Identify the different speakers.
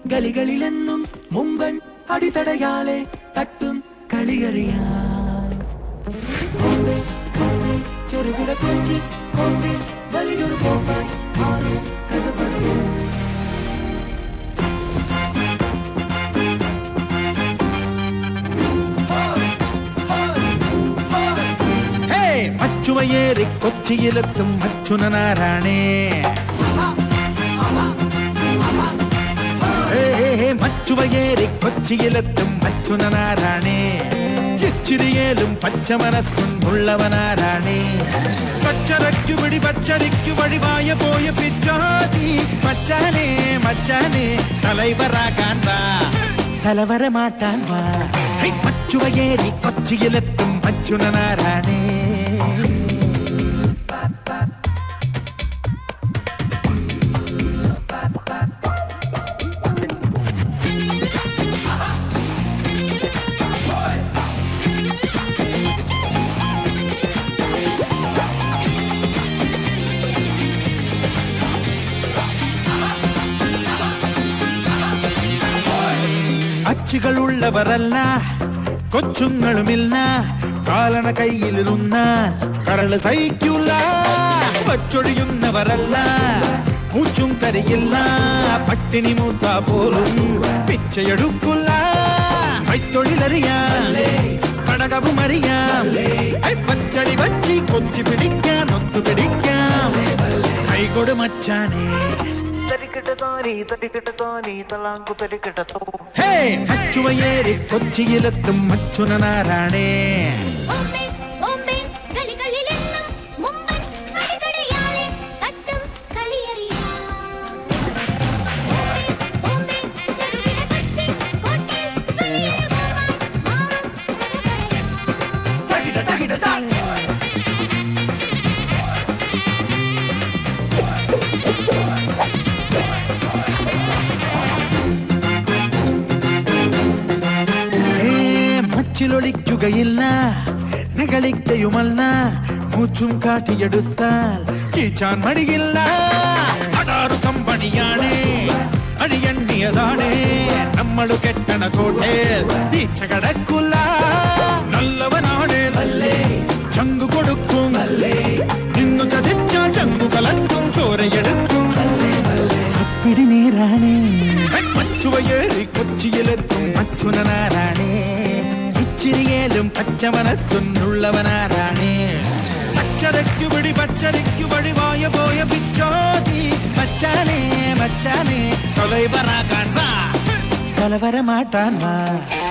Speaker 1: ഗലികളിലെന്നും മുമ്പൻ അടിത്തടയാളെ തട്ടും കളിയറിയാൻ ബോംബെ, ബോംബെ, ചെറുകിട കൊച്ചി ബോംബെ, വലിയൊരു ബോംബെ മാറും കഥ പറയും
Speaker 2: ഹേ മച്ചുവയേറി കൊച്ചിയിലെത്തും മച്ചുനനാരാണേ ഹേ, ഹേ, ഹേ, മച്ചുവയേറി കൊച്ചിയിലെത്തും മച്ചുനനാരാണേ ഇച്ചിരിയേലും പച്ച മനസ്സും ഉള്ളവനാരാണേ പച്ചരയ്ക്കു പിടി പച്ചരിക്കു വഴിവായ പോയ പിച്ചാതി മച്ചാനെ മച്ചാനെ തലൈവറാകാൻ വാ തലവര മാട്ടാൻ വാ ഹൈ, മച്ചുവയേറി കൊച്ചിയിലെത്തും മച്ചുനനാരാണേ അച്ചുകളുള്ളവരല്ല കൊച്ചുങ്ങളുമില്ല കാലണ കയ്യിലിരുന്ന കടല് സഹിക്കൂല വച്ചൊഴിയുന്നവരല്ല പൂച്ചും തരികില്ല പട്ടിണി മൂത്ത പോലും പിച്ചയെടുക്കില്ല കൈത്തൊഴിലറിയാം കടകവും അറിയാം ഐ, പച്ചടി വച്ചി കൊച്ചി പിടിക്കാൻ ഒത്തു പിടിക്കാം കൈകൊട് മച്ചാനേ
Speaker 3: തരിക്കിട്ട തോനി തരിക്കിട്ട തോനി തലാങ്കു തരിക്കിട്ട തോ
Speaker 2: ഹേ മച്ചുവയേറി കൊച്ചിയിലെത്തും മച്ചുനനാരാണേ
Speaker 4: ബോംബെ ബോംബെ ഗലികളിലെന്നും മുമ്പൻ അടിത്തടയാളെ തട്ടും കളിയറിയാം ബോംബെ ചെറുകിട കൊച്ചി കോട്ടയം വലിയൊരു ബോംബായി മാറും കഥ പറയാം
Speaker 2: ഏ മച്ചിലൊളിക്കുകയില്ല നകളിക്കയുമല്ല മൂച്ചും കാട്ടിയെടുത്താൽ കീച്ചാൻ മടിയില്ല അടാറു കമ്പണിയാണ് അഴിയണ്ണിയതാണ് നമ്മളു കെട്ടണ കോട്ടെ വീഴ്ച കടക്കില്ല നല്ലവനാണ് നല്ലേ ചങ്കു കൊടുക്കും ഇന്നു ചതിച്ചാൽ ചങ്കു കലക്കും ചോരയെടുക്കും അപ്പിടി നേരാണ് മച്ചുവയേറി കൊച്ചിയിലെത്തും മച്ചുനനാരാണേ ഇച്ചിരിയേലും പച്ച മനസ്സുള്ളവനാരാണേ പച്ചരയ്ക്കു പിടി പച്ചരയ്ക്കു വഴിവായ പോയ പിച്ചോതി മച്ചാനേ മച്ചാനേ തൊലൈവറാകാൻ വാ തലവര മാട്ടാൻ വാ